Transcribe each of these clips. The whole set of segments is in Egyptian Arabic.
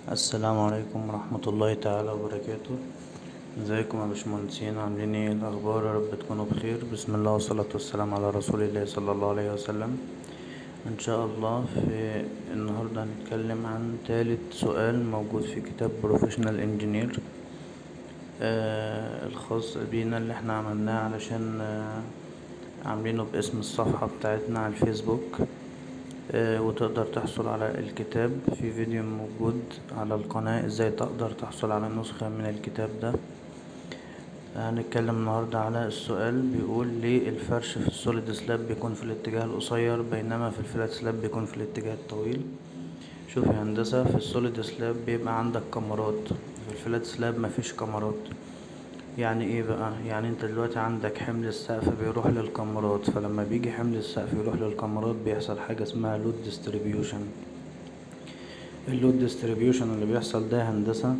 السلام عليكم ورحمة الله تعالى وبركاته ازيكم يا باشمهندسين عاملين ايه الاخبار يا رب تكونوا بخير بسم الله والصلاة والسلام على رسول الله صلى الله عليه وسلم ان شاء الله في النهاردة هنتكلم عن تالت سؤال موجود في كتاب بروفيشنال انجينير آه الخاص بينا اللي احنا عملناه علشان آه عاملينه باسم الصفحة بتاعتنا على الفيسبوك آه وتقدر تحصل على الكتاب في فيديو موجود على القناة ازاي تقدر تحصل على نسخة من الكتاب ده هنتكلم النهاردة على السؤال بيقول ليه الفرش في السوليد سلاب بيكون في الاتجاه القصير بينما في الفلات سلاب بيكون في الاتجاه الطويل شوف يا هندسة في السوليد سلاب بيبقى عندك كمرات في الفلات سلاب مفيش كمرات يعني ايه بقى يعني انت دلوقتي عندك حمل السقف بيروح للكمرات فلما بيجي حمل السقف يروح للكمرات بيحصل حاجة اسمها لود ديستريبيوشن اللود ديستريبيوشن اللي بيحصل ده هندسة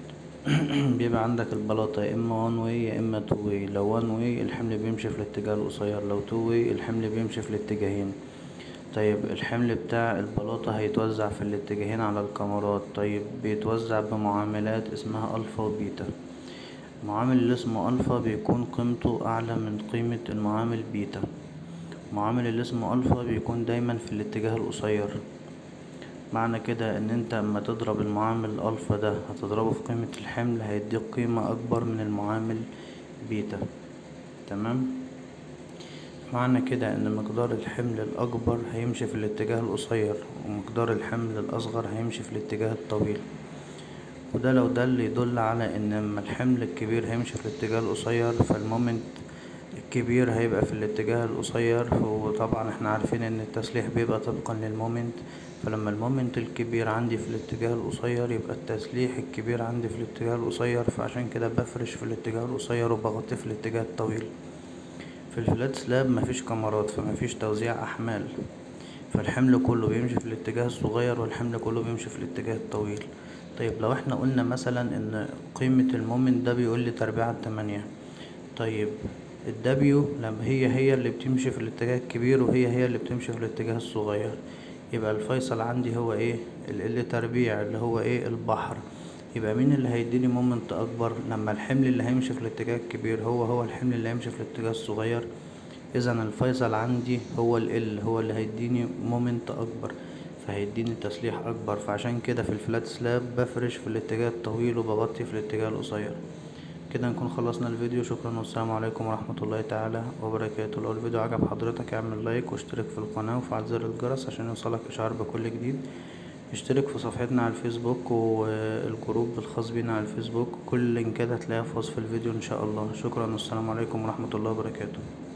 بيبقى عندك البلاطة يا اما وان واي يا اما تو واي لو وان واي الحمل بيمشي في الاتجاه القصير لو تو واي الحمل بيمشي في الاتجاهين طيب الحمل بتاع البلاطة هيتوزع في الاتجاهين على الكمرات طيب بيتوزع بمعاملات اسمها الفا وبيتا المعامل اللي اسمه الفا بيكون قيمته اعلى من قيمة المعامل بيتا المعامل اللي اسمه الفا بيكون دايما في الاتجاه القصير معنى كده ان انت اما تضرب المعامل الفا ده هتضربه في قيمة الحمل هيديك قيمة اكبر من المعامل بيتا تمام معنى كده ان مقدار الحمل الاكبر هيمشي في الاتجاه القصير ومقدار الحمل الاصغر هيمشي في الاتجاه الطويل وده لو ده اللي يدل على ان اما الحمل الكبير هيمشي في الاتجاه القصير فالمومنت الكبير هيبقى في الاتجاه القصير وطبعا احنا عارفين ان التسليح بيبقى طبقا للمومنت فلما المومنت الكبير عندي في الاتجاه القصير يبقى التسليح الكبير عندي في الاتجاه القصير فعشان كده بفرش في الاتجاه القصير وبغطي في الاتجاه الطويل في الفلات سلاب مفيش كمرات فمفيش توزيع احمال فالحمل كله بيمشي في الاتجاه الصغير والحمل كله بيمشي في الاتجاه الطويل طيب لو احنا قلنا مثلا ان قيمة المومنت ده بيقول لي تربيعة تمانية طيب الدبليو لما هي هي اللي بتمشي في الاتجاه الكبير وهي هي اللي بتمشي في الاتجاه الصغير يبقى الفيصل عندي هو ايه ال تربيع اللي هو ايه البحر يبقى مين اللي هيديني مومنت اكبر لما الحمل اللي هيمشي في الاتجاه الكبير هو هو الحمل اللي هيمشي في الاتجاه الصغير اذا الفيصل عندي هو ال هو اللي هيديني مومنت اكبر فهيديني تسليح اكبر فعشان كده في الفلات سلاب بفرش في الاتجاه الطويل وبغطي في الاتجاه القصير كده نكون خلصنا الفيديو شكرا والسلام عليكم ورحمة الله تعالى وبركاته لو الفيديو عجب حضرتك اعمل لايك واشترك في القناة وفعل زر الجرس عشان يوصلك اشعار بكل جديد اشترك في صفحتنا على الفيسبوك والجروب الخاص بينا على الفيسبوك كل اللينكات هتلاقيها في وصف الفيديو ان شاء الله شكرا والسلام عليكم ورحمة الله وبركاته